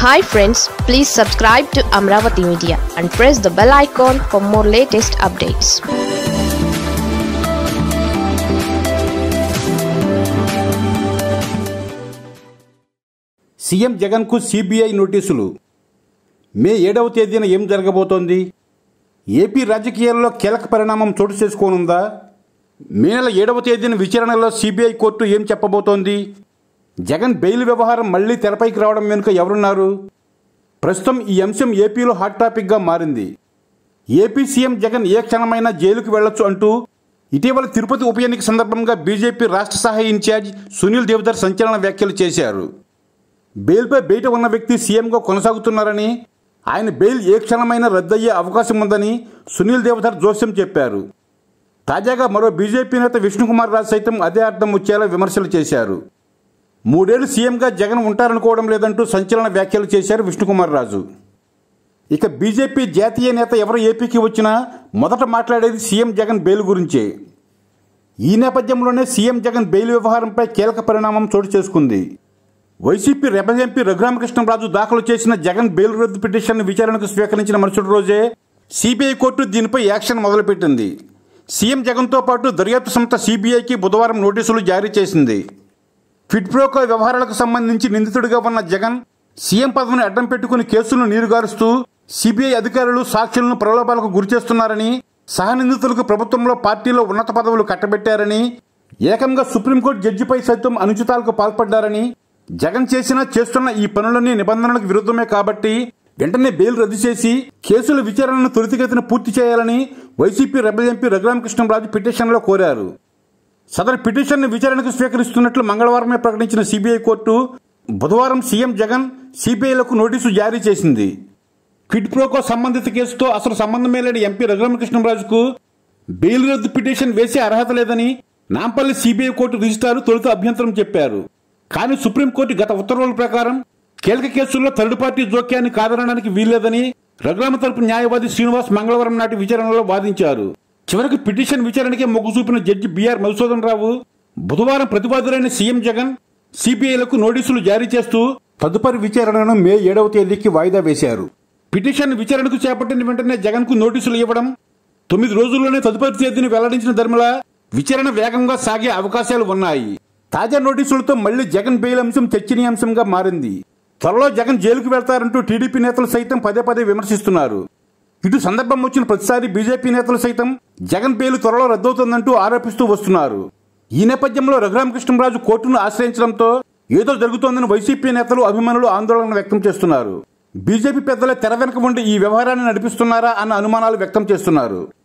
hi friends please subscribe to Amaravati media and press the bell icon for more latest updates CM జగన్కు CBI నోటీసులు May ఏడవ తేదీన ఏం జరగబోతోంది ఏపీ రాజకీయాల్లో కీలక పరిణామం చోటు చేసుకోనుందా మే నెల ఏడవ తేదీన విచారణలో సిబిఐ కోర్టు ఏం చెప్పబోతోంది జగన్ బెయిల్ వ్యవహారం మళ్లీ తెరపైకి రావడం వెనుక ఎవరున్నారు ప్రస్తుతం ఈ అంశం ఏపీలో హాట్ టాపిక్గా మారింది ఏపీ సీఎం జగన్ ఏ క్షణమైనా జైలుకు వెళ్లొచ్చు అంటూ ఇటీవల తిరుపతి ఉప ఎన్నిక సందర్భంగా బీజేపీ రాష్ట్ర సహాయ ఇన్ఛార్జ్ సునీల్ దేవధర్ సంచలన వ్యాఖ్యలు చేశారు బెయిల్పై బయట ఉన్న వ్యక్తి సీఎంగా కొనసాగుతున్నారని ఆయన బెయిల్ ఏ క్షణమైనా రద్దయ్యే అవకాశం ఉందని సునీల్ దేవధర్ జోస్యం చెప్పారు తాజాగా మరో బీజేపీ నేత విష్ణుకుమార్ రాజ్ సైతం అదే అర్థం వచ్చేలా విమర్శలు చేశారు మూడేళ్లు సీఎంగా జగన్ ఉంటారనుకోవడం లేదంటూ సంచలన వ్యాఖ్యలు చేశారు విష్ణుకుమార్ రాజు ఇక బీజేపీ జాతీయ నేత ఎవరు ఏపీకి వచ్చినా మొదట మాట్లాడేది సీఎం జగన్ బెయిల్ గురించే ఈ నేపథ్యంలోనే సీఎం జగన్ బెయిల్ వ్యవహారంపై కీలక పరిణామం చోటు చేసుకుంది వైసీపీ రెబల్ ఎంపీ రఘురామకృష్ణరాజు దాఖలు చేసిన జగన్ బెయిల్ రద్దు పిటిషన్ విచారణకు స్వీకరించిన మరుసటి రోజే సిబిఐ కోర్టు దీనిపై యాక్షన్ మొదలుపెట్టింది సీఎం జగన్తో పాటు దర్యాప్తు సంస్థ సిబిఐకి బుధవారం నోటీసులు జారీ చేసింది ఫిట్ప్రోకో వ్యవహారాలకు సంబంధించి నిందితుడిగా ఉన్న జగన్ సీఎం పదవిని అడ్డం పెట్టుకుని కేసులను నీరుగారుస్తూ సిబిఐ అధికారులు సాక్షులను ప్రలోభాలకు గురిచేస్తున్నారని సహనిందితులకు ప్రభుత్వంలో పార్టీలో ఉన్నత పదవులు కట్టబెట్టారని ఏకంగా సుప్రీంకోర్టు జడ్జిపై సైతం అనుచితాలకు పాల్పడ్డారని జగన్ చేసినా చేస్తున్న ఈ పనులన్నీ నిబంధనలకు విరుద్ధమే కాబట్టి వెంటనే బెయిల్ రద్దు చేసి కేసుల విచారణను త్వరితగతిన పూర్తి చేయాలని వైసీపీ రెబల్ ఎంపీ రఘురామకృష్ణరాజు పిటిషన్లో కోరారు సదరు పిటిషన్ను విచారణకు స్వీకరిస్తున్నట్లు మంగళవారమే ప్రకటించిన సిబిఐ కోర్టు బుధవారం సీఎం జగన్ సిబిఐలకు నోటీసు జారీ చేసింది క్విడ్ ప్రోకో సంబంధిత కేసుతో అసలు సంబంధమే లేని ఎంపీ రఘురామకృష్ణరాజుకు బెయిల్ రద్దు పిటిషన్ వేసే అర్హత లేదని నాంపల్లి సిబిఐ కోర్టు రిజిస్టారు తొలుత అభ్యంతరం చెప్పారు కానీ సుప్రీంకోర్టు గత ఉత్తర్వుల ప్రకారం కీలక కేసుల్లో థర్డ్ పార్టీ జోక్యాన్ని కాదనడానికి వీల్లేదని రఘురామ తరపు న్యాయవాది శ్రీనివాస్ మంగళవారం నాటి విచారణలో వాదించారు చివరికి పిటిషన్ విచారణకే మొగ్గు చూపిన జడ్జి బిఆర్ మధుసూదన్ రావు బుధవారం ప్రతివాదులైన సీఎం జగన్ సిబిఐలకు నోటీసులు జారీ చేస్తూ తదుపరి విచారణను మే ఏడవ తేదీకి వాయిదా వేశారు పిటిషన్ విచారణకు చేపట్టిన వెంటనే జగన్ కు నోటీసులు ఇవ్వడం తొమ్మిది రోజుల్లోనే తదుపరి తేదీని వెల్లడించిన ధర్మల విచారణ వేగంగా సాగే అవకాశాలు ఉన్నాయి తాజా నోటీసులతో మళ్లీ జగన్ బెయిల్ అంశం చర్చనీయాంశంగా మారింది త్వరలో జగన్ జైలుకు వెళ్తారంటూ టీడీపీ నేతలు సైతం పదే పదే విమర్శిస్తున్నారు ఇటు సందర్భం వచ్చిన ప్రతిసారి బీజేపీ నేతలు సైతం జగన్ బెయిల్ త్వరలో రద్దవుతుందంటూ ఆరోపిస్తూ వస్తున్నారు ఈ నేపథ్యంలో రఘురామకృష్ణరాజు కోర్టును ఆశ్రయించడంతో ఏదో జరుగుతోందని వైసీపీ నేతలు అభిమానులు ఆందోళన వ్యక్తం చేస్తున్నారు బీజేపీ పెద్దలే తెర వెనుక ఉండి ఈ వ్యవహారాన్ని నడిపిస్తున్నారా అన్న అనుమానాలు వ్యక్తం చేస్తున్నారు